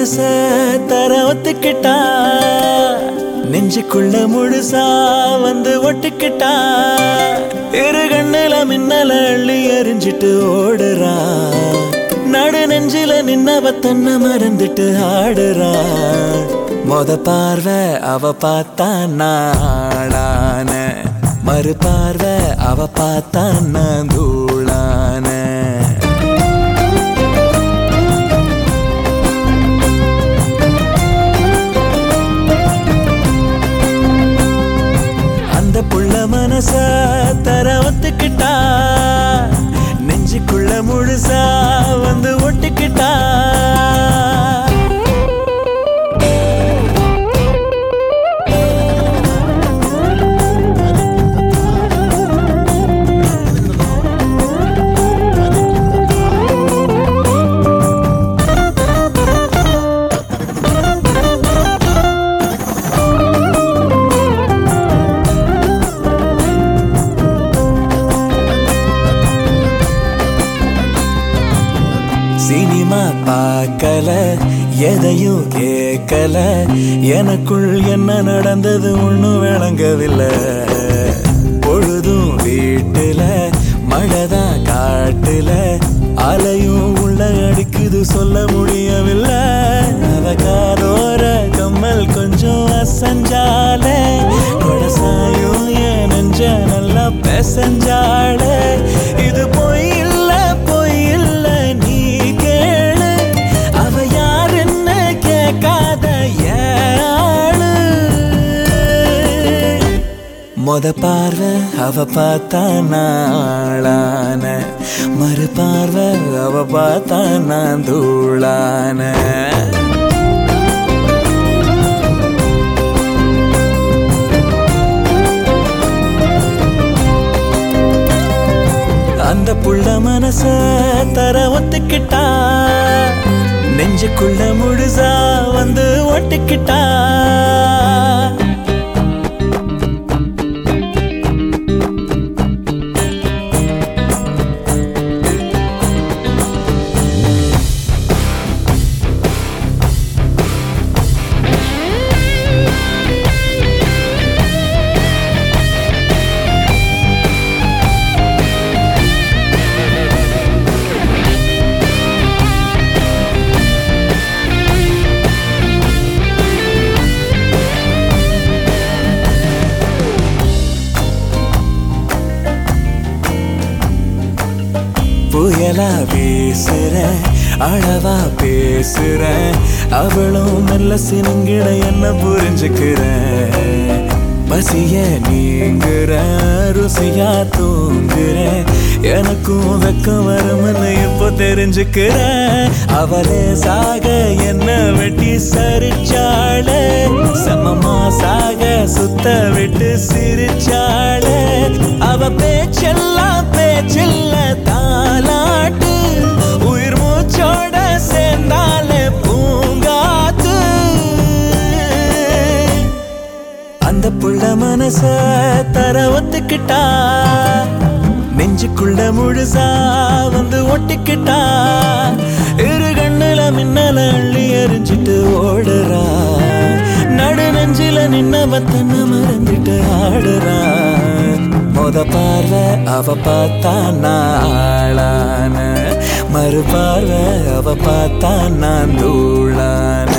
மனச தர ஒத்துக்கிட்டா நெஞ்சுக்குள்ள முழுசா வந்து ஒட்டுக்கிட்டா இரு கண்ணுல மின்னல அள்ளி எரிஞ்சிட்டு ஓடுறா நடு நெஞ்சில நின்னவ தன்னை மறந்துட்டு ஆடுறா மொத பார்வை அவ பார்த்தா நாளான மறு பார்வை அவ பார்த்தா நான் தூளான அந்த புள்ள மனச தர ஒத்துக்கிட்டா நெஞ்சுக்குள்ள முழுசா வந்து ஒட்டுக்கிட்டா சினிமா பார்க்கல எதையும் கேட்கல எனக்குள் என்ன நடந்தது ஒன்றும் விளங்கவில்லை பொழுதும் வீட்டுல மழைதான் காட்டுல அலையும் உள்ள அடிக்குது சொல்ல முடியவில்லை அவகாரோர கம்மல் கொஞ்சம் அசஞ்சாலே கொடசாயும் என் நெஞ்ச நல்லா பெசஞ்சாலே இது பொய் இல்ல பொய் இல்ல நீ கேளு அவ யாருன்னு கேட்காத ஏழு மொத பார்வை அவ பார்த்தா நாளான மறு பார்வை அவ பார்த்தா நான் தூளான அந்த புள்ள மனச தர ஒத்துக்கிட்டா நெஞ்சுக்குள்ள முழுசா வந்து ஒட்டிக்கிட்டா புயலா வீசுற அளவா பேசுற அவளும் நல்ல சினுங்கிட என்ன புரிஞ்சுக்கிற பசிய நீங்குற ருசியா தூங்குற எனக்கும் வெக்கம் வரும்னு இப்போ தெரிஞ்சுக்கிற அவளே சாக என்ன வெட்டி சரிச்சாளே சமமா சாக சுத்த விட்டு சிரிச்சாளே அவ பேச்செல்லாம் பேச்சில்ல தாலாட்டு உயிர் மூச்சோட சேர்ந்தாலே பூங்காத்து அந்த புள்ள மனச தர ஒத்துக்கிட்டா நெஞ்சுக்குள்ள முழுசா வந்து ஒட்டிக்கிட்டா இரு கண்ணுல மின்னல அள்ளி எரிஞ்சிட்டு ஓடுறா நடு நெஞ்சில நின்னவ தன்னை மறந்துட்டு ஆடுறா மொத பார்வை அவ பார்த்தா நாளான மறு பார்வை அவ பார்த்தா நான் தூளான